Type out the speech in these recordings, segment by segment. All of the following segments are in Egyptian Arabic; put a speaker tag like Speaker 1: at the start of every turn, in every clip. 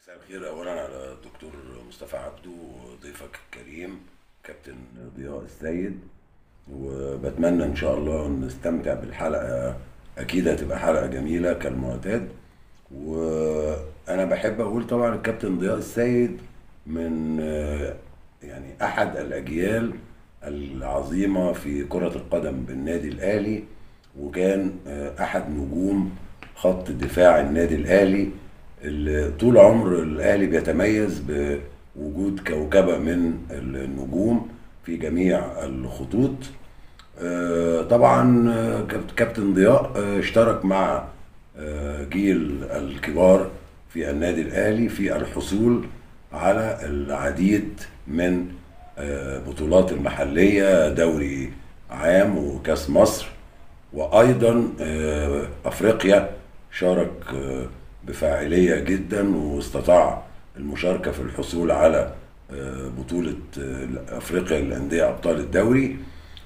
Speaker 1: مساء الخير اولا على الدكتور مصطفى عبده ضيفك الكريم كابتن ضياء السيد وبتمنى ان شاء الله نستمتع بالحلقه اكيد هتبقى حلقه جميله كالمعتاد وانا بحب اقول طبعا الكابتن ضياء السيد من آه، يعني احد الاجيال العظيمه في كره القدم بالنادي الاهلي وكان آه، احد نجوم خط دفاع النادي الاهلي اللي طول عمر الاهلي بيتميز بوجود كوكبه من النجوم في جميع الخطوط آه، طبعا آه، كابت- كابتن ضياء آه، اشترك مع آه، جيل الكبار في النادي الاهلي في الحصول على العديد من آه، بطولات المحليه دوري عام وكاس مصر وايضا آه، افريقيا شارك آه، بفاعليه جدا واستطاع المشاركه في الحصول على آه، بطوله آه، افريقيا للانديه ابطال الدوري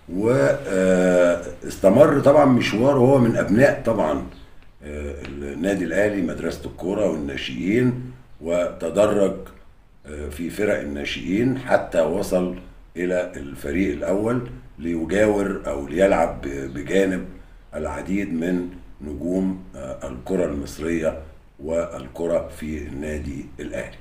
Speaker 1: واستمر طبعا مشواره هو من ابناء طبعا آه، النادي الاهلي مدرسه الكوره والناشئين وتدرج آه، في فرق الناشئين حتى وصل الى الفريق الاول ليجاور او ليلعب ب- بجانب العديد من نجوم آه، الكره المصريه والكره في النادي الاهلي.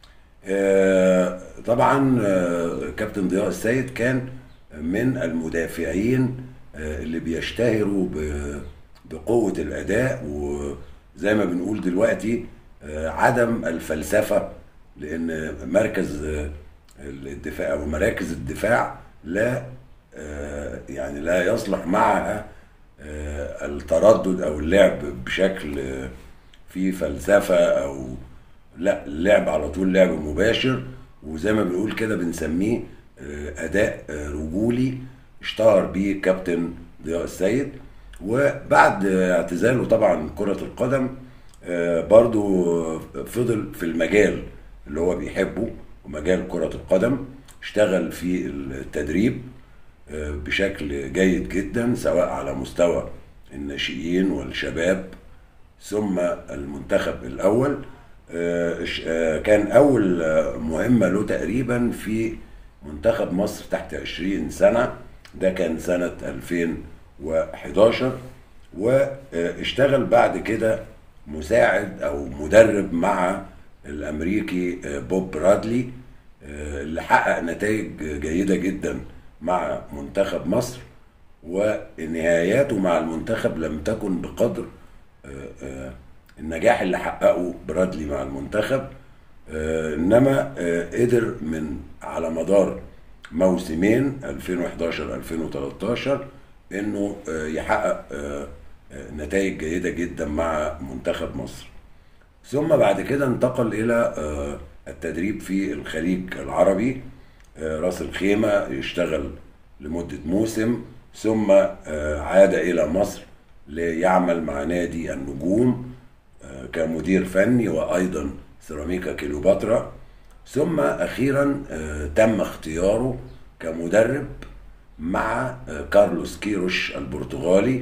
Speaker 1: آه، طبعا آه، كابتن ضياء السيد كان من المدافعين آه، اللي بيشتهروا ب- بقوة الأداء وزي ما بنقول دلوقتي آه، عدم الفلسفة لأن مركز آه، الدفاع أو مراكز الدفاع لا آه، يعني لا يصلح معها آه، التردد أو اللعب بشكل آه، فيه فلسفة أو لا اللعب على طول لعب مباشر وزي ما بنقول كده بنسميه آه، اداء آه، رجولي اشتهر بيه كابتن ضياء السيد وبعد آه، اعتزاله طبعا كرة القدم آه، برضو فضل في المجال اللي هو بيحبه ومجال كرة القدم اشتغل في التدريب آه، بشكل جيد جدا سواء على مستوى الناشئين والشباب ثم المنتخب الاول آه، ش- آه، كان اول آه، مهمه له تقريبا في منتخب مصر تحت 20 سنه ده كان سنه 2011 واشتغل بعد كده مساعد او مدرب مع الامريكي آه، بوب برادلي آه، اللي حقق نتائج جيده جدا مع منتخب مصر ونهاياته مع المنتخب لم تكن بقدر آه، آه، النجاح اللي حققه برادلي مع المنتخب آه، انما آه، قدر من على مدار موسمين 2011 2013 انه آه، يحقق آه، آه، نتائج جيده جدا مع منتخب مصر ثم بعد كده انتقل الى آه، التدريب في الخليج العربي آه، راس الخيمه يشتغل لمده موسم ثم آه، عاد الى مصر ليعمل مع نادي النجوم آه، كمدير فني وايضا سيراميكا كيلوباترا ثم اخيرا آه، تم اختياره كمدرب مع آه، كارلوس كيروش البرتغالي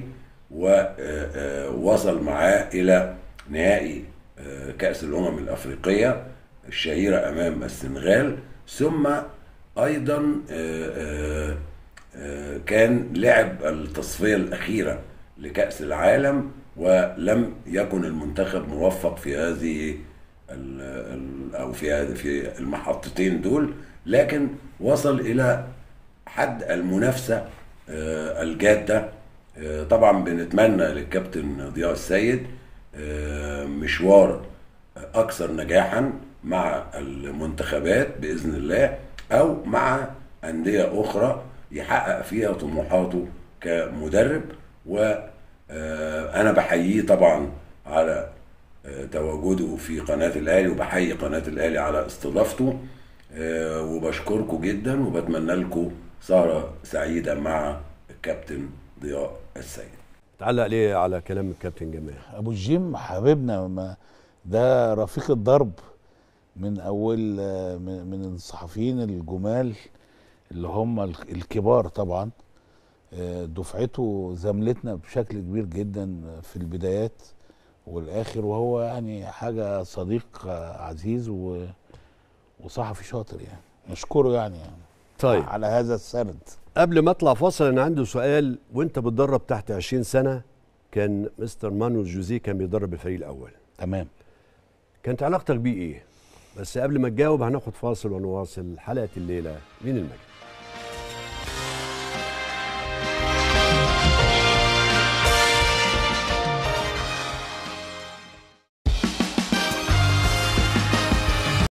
Speaker 1: ووصل معاه الى نهائي آه، كاس الامم الافريقيه الشهيره امام السنغال ثم ايضا آه، آه، آه، كان لعب التصفيه الاخيره لكاس العالم ولم يكن المنتخب موفق في هذه ال- ال- او في هذه في المحطتين دول لكن وصل الى حد المنافسه آه، الجاده آه، طبعا بنتمنى للكابتن ضياء السيد آه، مشوار اكثر نجاحا مع المنتخبات باذن الله او مع انديه اخرى يحقق فيها طموحاته كمدرب وانا بحييه طبعا على آه، تواجده في قناه الاهلي وبحيي قناه الاهلي على استضافته آه، وبشكركم جدا وبتمنى لكم سهره سعيده مع الكابتن ضياء السيد
Speaker 2: تعلق ليه على كلام الكابتن جمال
Speaker 3: ابو الجيم حبيبنا ما ده رفيق الضرب من اول آه، من من الصحفيين الجمال اللي هم الك- الكبار طبعا آه، دفعته زملتنا بشكل كبير جدا في البدايات والاخر وهو يعني حاجه صديق آه، عزيز و... وصحفي شاطر يعني نشكره يعني, يعني
Speaker 2: طيب
Speaker 3: على هذا السند
Speaker 2: قبل ما اطلع فاصل انا عندي سؤال وانت بتدرب تحت 20 سنه كان مستر مانويل جوزيه كان بيدرب الفريق الاول
Speaker 3: تمام
Speaker 2: كانت علاقتك بيه ايه بس قبل ما تجاوب هناخد فاصل ونواصل حلقه الليله من المجد